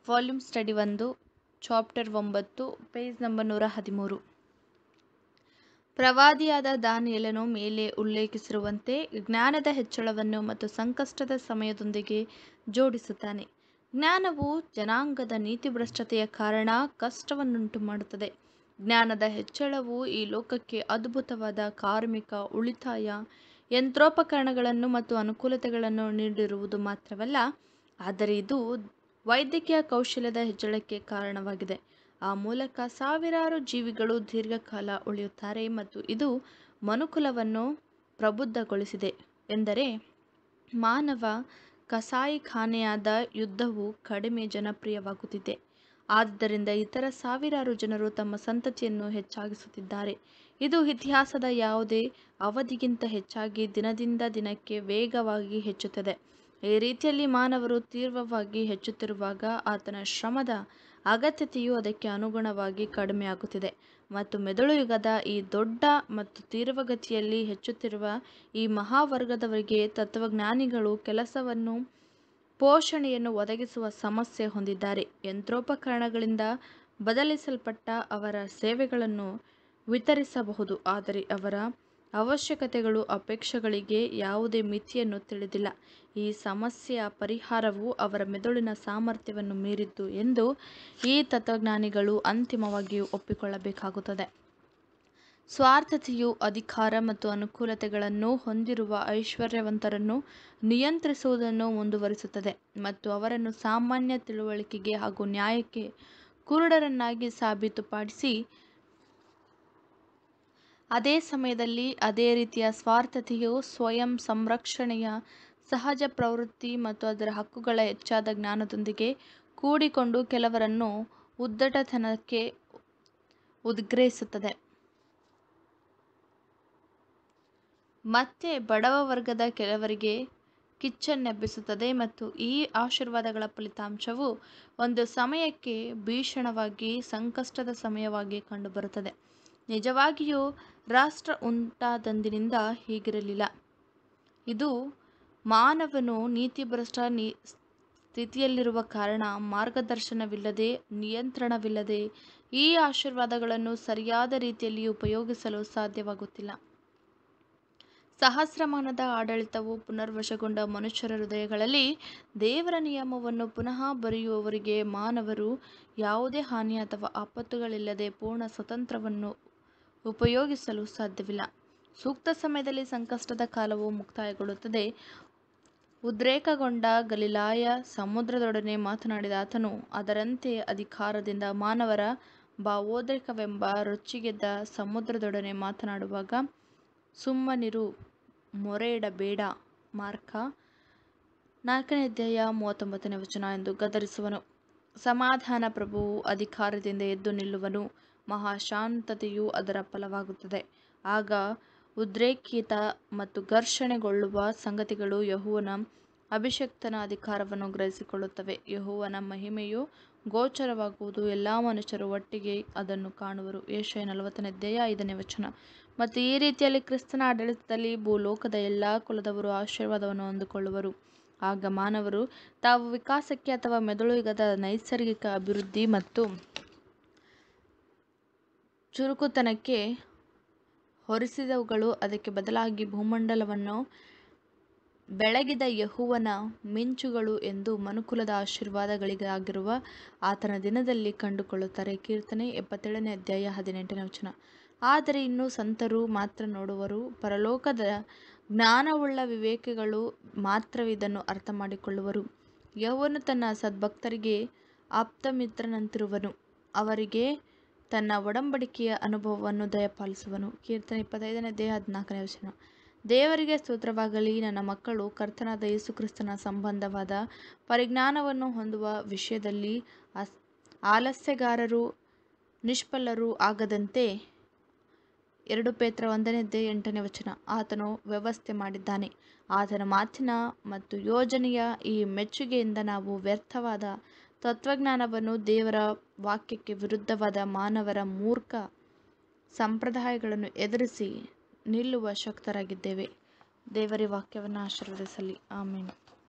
volume study ಒಂದು chapter ಒಂಬತ್ತು page number ನೂರ ಹದಿಮೂರು ಪ್ರವಾದಿಯಾದ ದಾನಿಯೇಲನು ಮೇಲೆ ಉಲ್ಲೇಖಿಸಿರುವಂತೆ ಜ್ಞಾನದ ಹೆಚ್ಚಳವನ್ನು ಮತ್ತು ಸಂಕಷ್ಟದ ಸಮಯದೊಂದಿಗೆ ಜೋಡಿಸುತ್ತಾನೆ ಜ್ಞಾನವು ಜನಾಂಗದ ನೀತಿಭ್ರಷ್ಟತೆಯ ಕಾರಣ ಕಷ್ಟವನ್ನುಂಟು ಮಾಡುತ್ತದೆ ಜ್ಞಾನದ ಹೆಚ್ಚಳವು ಈ ಲೋಕಕ್ಕೆ ಅದ್ಭುತವಾದ ಕಾರ್ಮಿಕ ಉಳಿತಾಯ ಯಂತ್ರೋಪಕರಣಗಳನ್ನು ಮತ್ತು ಅನುಕೂಲತೆಗಳನ್ನು ನೀಡಿರುವುದು ಮಾತ್ರವಲ್ಲ ಆದರೆ ಇದು ವೈದ್ಯಕೀಯ ಕೌಶಲ್ಯದ ಹೆಚ್ಚಳಕ್ಕೆ ಕಾರಣವಾಗಿದೆ ಆ ಮೂಲಕ ಸಾವಿರಾರು ಜೀವಿಗಳು ದೀರ್ಘಕಾಲ ಉಳಿಯುತ್ತಾರೆ ಮತ್ತು ಇದು ಮನುಕುಲವನ್ನು ಪ್ರಬುದ್ಧಗೊಳಿಸಿದೆ ಎಂದರೆ ಮಾನವ ಕಸಾಯಿಖಾನೆಯಾದ ಯುದ್ಧವು ಕಡಿಮೆ ಜನಪ್ರಿಯವಾಗುತ್ತಿದೆ ಆದ್ದರಿಂದ ಇತರ ಸಾವಿರಾರು ಜನರು ತಮ್ಮ ಸಂತತಿಯನ್ನು ಹೆಚ್ಚಾಗಿಸುತ್ತಿದ್ದಾರೆ ಇದು ಇತಿಹಾಸದ ಯಾವುದೇ ಅವಧಿಗಿಂತ ಹೆಚ್ಚಾಗಿ ದಿನದಿಂದ ದಿನಕ್ಕೆ ವೇಗವಾಗಿ ಹೆಚ್ಚುತ್ತದೆ ಈ ರೀತಿಯಲ್ಲಿ ಮಾನವರು ತೀವ್ರವಾಗಿ ಹೆಚ್ಚುತ್ತಿರುವಾಗ ಆತನ ಶ್ರಮದ ಅಗತ್ಯತೆಯು ಅದಕ್ಕೆ ಅನುಗುಣವಾಗಿ ಕಡಿಮೆಯಾಗುತ್ತಿದೆ ಮತ್ತು ಮೆದುಳು ಯುಗದ ಈ ದೊಡ್ಡ ಮತ್ತು ತೀವ್ರಗತಿಯಲ್ಲಿ ಹೆಚ್ಚುತ್ತಿರುವ ಈ ಮಹಾವರ್ಗದವರಿಗೆ ತತ್ವಜ್ಞಾನಿಗಳು ಕೆಲಸವನ್ನು ಪೋಷಣೆಯನ್ನು ಒದಗಿಸುವ ಸಮಸ್ಯೆ ಹೊಂದಿದ್ದಾರೆ ಯಂತ್ರೋಪಕರಣಗಳಿಂದ ಬದಲಿಸಲ್ಪಟ್ಟ ಅವರ ಸೇವೆಗಳನ್ನು ವಿತರಿಸಬಹುದು ಆದರೆ ಅವರ ಅವಶ್ಯಕತೆಗಳು ಅಪೇಕ್ಷೆಗಳಿಗೆ ಯಾವುದೇ ಮಿತಿಯನ್ನು ತಿಳಿದಿಲ್ಲ ಈ ಸಮಸ್ಯೆಯ ಪರಿಹಾರವು ಅವರ ಮೆದುಳಿನ ಸಾಮರ್ಥ್ಯವನ್ನು ಮೀರಿದ್ದು ಎಂದು ಈ ತತ್ವಜ್ಞಾನಿಗಳು ಅಂತಿಮವಾಗಿ ಒಪ್ಪಿಕೊಳ್ಳಬೇಕಾಗುತ್ತದೆ ಸ್ವಾರ್ಥತೆಯು ಅಧಿಕಾರ ಮತ್ತು ಅನುಕೂಲತೆಗಳನ್ನು ಹೊಂದಿರುವ ಐಶ್ವರ್ಯವಂತರನ್ನು ನಿಯಂತ್ರಿಸುವುದನ್ನು ಮುಂದುವರಿಸುತ್ತದೆ ಮತ್ತು ಅವರನ್ನು ಸಾಮಾನ್ಯ ತಿಳುವಳಿಕೆಗೆ ಹಾಗೂ ನ್ಯಾಯಕ್ಕೆ ಕುರುಡರನ್ನಾಗಿ ಸಾಬೀತುಪಡಿಸಿ ಅದೇ ಸಮಯದಲ್ಲಿ ಅದೇ ರೀತಿಯ ಸ್ವಾರ್ಥತೆಯು ಸ್ವಯಂ ಸಂರಕ್ಷಣೆಯ ಸಹಜ ಪ್ರವೃತ್ತಿ ಮತ್ತು ಅದರ ಹಕ್ಕುಗಳ ಹೆಚ್ಚಾದ ಜ್ಞಾನದೊಂದಿಗೆ ಕೂಡಿಕೊಂಡು ಕೆಲವರನ್ನು ಉದ್ದಟತನಕ್ಕೆ ಉದ್ಗ್ರಹಿಸುತ್ತದೆ ಮತ್ತೆ ಬಡವ ವರ್ಗದ ಕೆಲವರಿಗೆ ಕಿಚ್ಚನ್ನೆಬ್ಬಿಸುತ್ತದೆ ಮತ್ತು ಈ ಆಶೀರ್ವಾದಗಳ ಫಲಿತಾಂಶವು ಒಂದು ಸಮಯಕ್ಕೆ ಭೀಷಣವಾಗಿ ಸಂಕಷ್ಟದ ಸಮಯವಾಗಿ ಕಂಡುಬರುತ್ತದೆ ನಿಜವಾಗಿಯೂ ರಾಷ್ಟ್ರ ಉಂಟಾದಂದಿನಿಂದ ಹೀಗಿರಲಿಲ್ಲ ಇದು ಮಾನವನು ನೀತಿಭ್ರಷ್ಟ ನೀ ಸ್ಥಿತಿಯಲ್ಲಿರುವ ಕಾರಣ ಮಾರ್ಗದರ್ಶನವಿಲ್ಲದೆ ನಿಯಂತ್ರಣವಿಲ್ಲದೆ ಈ ಆಶೀರ್ವಾದಗಳನ್ನು ಸರಿಯಾದ ರೀತಿಯಲ್ಲಿ ಉಪಯೋಗಿಸಲು ಸಾಧ್ಯವಾಗುತ್ತಿಲ್ಲ ಸಹಸ್ರಮಾನದ ಆಡಳಿತವು ಪುನರ್ವಶಗೊಂಡ ಮನುಷ್ಯರ ಹೃದಯಗಳಲ್ಲಿ ದೇವರ ನಿಯಮವನ್ನು ಪುನಃ ಬರೆಯುವವರಿಗೆ ಮಾನವರು ಯಾವುದೇ ಹಾನಿ ಅಥವಾ ಆಪತ್ತುಗಳಿಲ್ಲದೆ ಪೂರ್ಣ ಸ್ವತಂತ್ರವನ್ನು ಉಪಯೋಗಿಸಲು ಸಾಧ್ಯವಿಲ್ಲ ಸೂಕ್ತ ಸಮಯದಲ್ಲಿ ಸಂಕಷ್ಟದ ಕಾಲವು ಮುಕ್ತಾಯಗೊಳ್ಳುತ್ತದೆ ಉದ್ರೇಕಗೊಂಡ ಗಲಿಲಾಯ ಸಮುದ್ರದೊಡನೆ ಮಾತನಾಡಿದ ಆತನು ಅದರಂತೆ ಅಧಿಕಾರದಿಂದ ಮಾನವರ ಭಾವೋದ್ರೇಕವೆಂಬ ರೊಚ್ಚಿಗೆದ್ದ ಸಮುದ್ರದೊಡನೆ ಮಾತನಾಡುವಾಗ ಸುಮ್ಮನಿರು ಮೊರೆ ಇಡಬೇಡ ಮಾರ್ಕ ನಾಲ್ಕನೇ ಅಧ್ಯಾಯ ಮೂವತ್ತೊಂಬತ್ತನೇ ವಚನ ಎಂದು ಗದರಿಸುವನು ಸಮಾಧಾನ ಪ್ರಭುವು ಅಧಿಕಾರದಿಂದ ಎದ್ದು ನಿಲ್ಲುವನು ಮಹಾಶಾಂತತೆಯು ಅದರ ಫಲವಾಗುತ್ತದೆ ಆಗ ಉದ್ರೇಕಿತ ಮತ್ತು ಘರ್ಷಣೆಗೊಳ್ಳುವ ಸಂಗತಿಗಳು ಯಹುವನ ಅಭಿಷಕ್ತನ ಅಧಿಕಾರವನ್ನು ಗ್ರಹಿಸಿಕೊಳ್ಳುತ್ತವೆ ಯಹುವನ ಮಹಿಮೆಯು ಗೋಚರವಾಗುವುದು ಎಲ್ಲ ಮನುಷ್ಯರು ಒಟ್ಟಿಗೆ ಅದನ್ನು ಕಾಣುವರು ಏಷಯ ನಲವತ್ತನೇ ಅಧ್ಯಾಯ ಐದನೇ ವಚನ ಮತ್ತು ಈ ರೀತಿಯಲ್ಲಿ ಕ್ರಿಸ್ತನ ಆಡಳಿತದಲ್ಲಿ ಭೂಲೋಕದ ಎಲ್ಲ ಕುಲದವರು ಆಶೀರ್ವಾದವನ್ನು ಹೊಂದಿಕೊಳ್ಳುವರು ಆಗ ಮಾನವರು ತಾವು ವಿಕಾಸಕ್ಕೆ ಅಥವಾ ಮೆದುಳು ಯುಗದ ನೈಸರ್ಗಿಕ ಅಭಿವೃದ್ಧಿ ಮತ್ತು ಚುರುಕುತನಕ್ಕೆ ಹೊರಿಸಿದವುಗಳು ಅದಕ್ಕೆ ಬದಲಾಗಿ ಭೂಮಂಡಲವನ್ನು ಬೆಳಗಿದ ಯಹುವನ ಮಿಂಚುಗಳು ಎಂದು ಮನುಕುಲದ ಆಶೀರ್ವಾದಗಳಿಗಾಗಿರುವ ಆತನ ದಿನದಲ್ಲಿ ಕಂಡುಕೊಳ್ಳುತ್ತಾರೆ ಕೀರ್ತನೆ ಎಪ್ಪತ್ತೇಳನೇ ಅಧ್ಯಾಯ ಹದಿನೆಂಟನೇ ವಚನ ಆದರೆ ಇನ್ನು ಸಂತರು ಮಾತ್ರ ನೋಡುವರು ಪರಲೋಕದ ಜ್ಞಾನವುಳ್ಳ ವಿವೇಕಿಗಳು ಮಾತ್ರವಿದನ್ನು ಅರ್ಥ ಮಾಡಿಕೊಳ್ಳುವರು ಯಹೋವನು ತನ್ನ ಸದ್ಭಕ್ತರಿಗೆ ಆಪ್ತಮಿತ್ರನಂತಿರುವನು ಅವರಿಗೆ ತನ್ನ ಒಡಂಬಡಿಕೆಯ ಅನುಭವವನ್ನು ದಯಪಾಲಿಸುವನು ಕೀರ್ತನೆ ಇಪ್ಪತ್ತೈದನೇ ಅಧ್ಯಾಯ ಹದಿನಾಲ್ಕನೇ ವಚನ ದೇವರಿಗೆ ಸ್ತೋತ್ರವಾಗಲಿ ನನ್ನ ಮಕ್ಕಳು ಕರ್ತನಾದ ಯೇಸುಕ್ರಿಸ್ತನ ಸಂಬಂಧವಾದ ಪರಿಜ್ಞಾನವನ್ನು ಹೊಂದುವ ವಿಷಯದಲ್ಲಿ ಅಸ್ ಆಲಸ್ಯಗಾರರು ನಿಷ್ಫಲರು ಆಗದಂತೆ ಎರಡು ಪೇತ್ರ ಒಂದನೇ ಅಧ್ಯಾಯ ಎಂಟನೇ ವಚನ ಆತನು ವ್ಯವಸ್ಥೆ ಮಾಡಿದ್ದಾನೆ ಆತನ ಮಾತಿನ ಮತ್ತು ಯೋಜನೆಯ ಈ ಮೆಚ್ಚುಗೆಯಿಂದ ನಾವು ವ್ಯರ್ಥವಾದ ತತ್ವಜ್ಞಾನವನ್ನು ದೇವರ ವಾಕ್ಯಕ್ಕೆ ವಿರುದ್ಧವಾದ ಮಾನವರ ಮೂರ್ಖ ಸಂಪ್ರದಾಯಗಳನ್ನು ಎದುರಿಸಿ ನಿಲ್ಲುವ ಶಕ್ತರಾಗಿದ್ದೇವೆ ದೇವರ ವಾಕ್ಯವನ್ನು ಆಶೀರ್ವದಿಸಲಿ ಆಮೇಲೆ